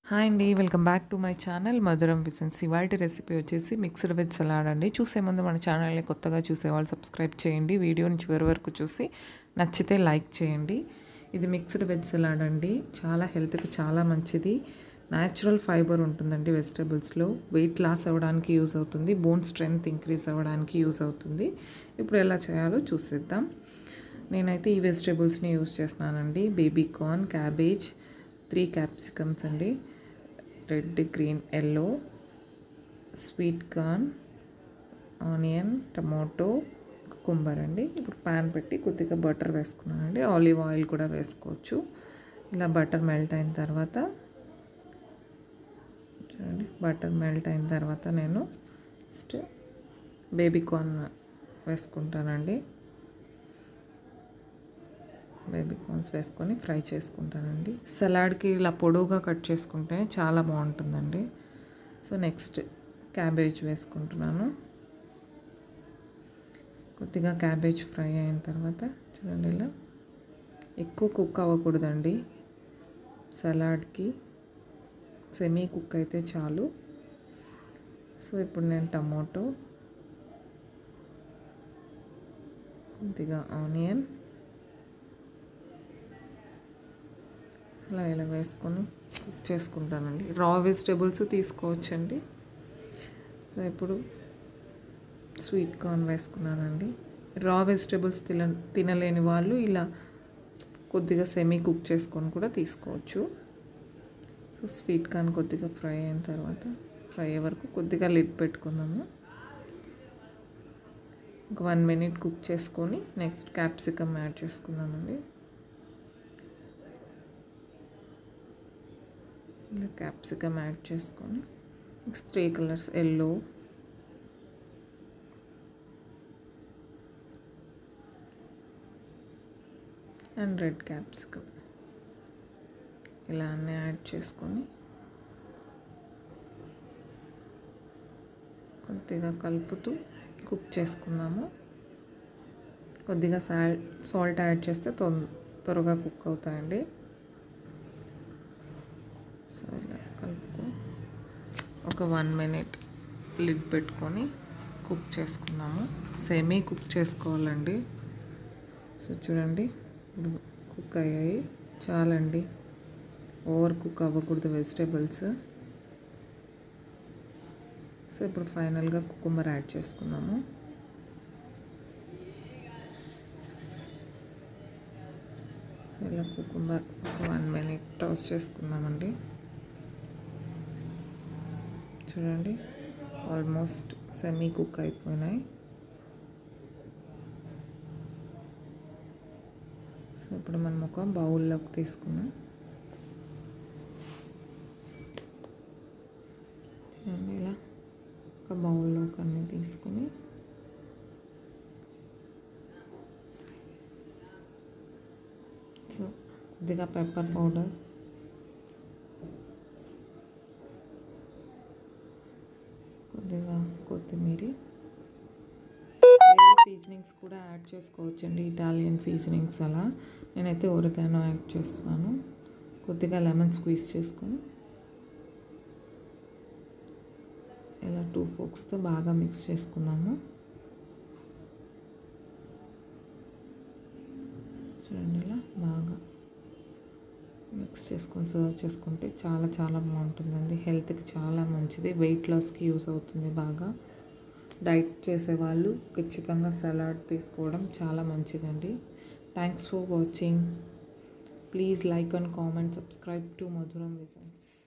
hi అండి welcome back to my channel Madhuram visions ఇవాళ recipe వచ్చేసి మిక్స్డ్ వెజ్ సలాడ్ అండి చూసే ముందు మన ఛానల్ని కొత్తగా చూసేవాళ్ళు సబ్స్క్రైబ్ చేయండి వీడియోని చివరి వరకు చూసి నచ్చితే లైక్ చేయండి ఇది మిక్స్డ్ వెజ్ సలాడ్ అండి చాలా హెల్త్కి చాలా మంచిది న్యాచురల్ ఫైబర్ ఉంటుందండి వెజిటబుల్స్లో వెయిట్ లాస్ అవ్వడానికి యూజ్ అవుతుంది బోన్ స్ట్రెంగ్త్ ఇంక్రీజ్ అవ్వడానికి యూజ్ అవుతుంది ఇప్పుడు ఎలా చేయాలో చూసేద్దాం నేనైతే ఈ వెజిటేబుల్స్ని యూజ్ చేస్తున్నానండి baby corn cabbage three capsicums అండి red green yellow sweet corn onion tomato cucumber అండి ఇప్పుడు ప్యాన్ పెట్టి కొద్దిగా బటర్ వేసుకున్నానండి ఆలివ్ ఆయిల్ కూడా వేసుకోవచ్చు ఇలా బటర్ మెల్ట్ అయిన తర్వాత చూడండి బటర్ మెల్ట్ అయిన తర్వాత నేను ఫస్ట్ బేబీ కార్న్ వేసుకుంటానండి బేబీ కార్న్స్ వేసుకొని ఫ్రై చేసుకుంటానండి సలాడ్కి ఇలా పొడవుగా కట్ చేసుకుంటే చాలా బాగుంటుందండి సో నెక్స్ట్ క్యాబేజ్ వేసుకుంటున్నాను కొద్దిగా క్యాబేజ్ ఫ్రై అయిన తర్వాత చూడండి ఇలా ఎక్కువ కుక్ అవ్వకూడదండి సలాడ్కి సెమీ కుక్ అయితే చాలు సో ఇప్పుడు నేను టమాటో కొద్దిగా ఆనియన్ ఇలా ఇలా వేసుకొని కుక్ చేసుకుంటానండి రా వెజిటేబుల్స్ తీసుకోవచ్చండి సో ఇప్పుడు స్వీట్ కార్న్ వేసుకున్నానండి రా వెజిటేబుల్స్ తిన తినలేని వాళ్ళు ఇలా కొద్దిగా సెమీ కుక్ చేసుకొని కూడా తీసుకోవచ్చు సో స్వీట్ కార్న్ కొద్దిగా ఫ్రై అయిన తర్వాత ఫ్రై అయ్యే వరకు కొద్దిగా లిడ్ పెట్టుకుందాము ఒక వన్ మినిట్ కుక్ చేసుకొని నెక్స్ట్ క్యాప్సికమ్ యాడ్ చేసుకుందామండి ఇలా క్యాప్సికమ్ యాడ్ చేసుకొని next three colours yellow and red capsicum ఇలా అన్నీ యాడ్ చేసుకొని కొద్దిగా కలుపుతూ కుక్ చేసుకున్నాము కొద్దిగా సాల్ట్ సాల్ట్ యాడ్ చేస్తే త్వరగా కుక్ అవుతాయండి సో ఇలా కలుపుకో ఒక వన్ మినిట్ లిడ్ పెట్టుకొని కుక్ చేసుకుందాము సెమీ కుక్ చేసుకోవాలండి సో చూడండి కుక్ అయ్యాయి చాలండి ఓవర్ కుక్ అవ్వకూడదు వెజిటేబుల్స్ సో ఇప్పుడు ఫైనల్గా కుకుంబర్ యాడ్ చేసుకుందాము సో ఇలా కుకుంబర్ ఒక వన్ మినిట్ టాస్ చేసుకుందామండి చూడండి ఆల్మోస్ట్ సెమీ కుక్ అయిపోయినాయి సో ఇప్పుడు మనం ఒక బౌల్లోకి తీసుకున్నాం చూడండి ఇలా ఒక బౌల్లోకి అన్నీ తీసుకుని సో కొద్దిగా పెప్పర్ పౌడర్ కొద్దిగా కొత్తిమీర సీజనింగ్స్ కూడా యాడ్ చేసుకోవచ్చండి ఇటాలియన్ సీజనింగ్స్ అలా నేనైతే ఒరిగానో యాడ్ చేస్తున్నాను కొద్దిగా లెమన్ స్క్వీజ్ చేసుకొని ఇలా టూ ఫోక్స్తో బాగా మిక్స్ చేసుకుందాము చూడండి ఇలా బాగా మిక్స్ చేసుకొని సర్వ్ చేసుకుంటే చాలా చాలా బాగుంటుందండి హెల్త్కి చాలా మంచిది వెయిట్ లాస్కి యూస్ అవుతుంది బాగా డైట్ చేసేవాళ్ళు ఖచ్చితంగా సలాడ్ తీసుకోవడం చాలా మంచిదండి thanks for watching please like and comment subscribe to Madhuram visions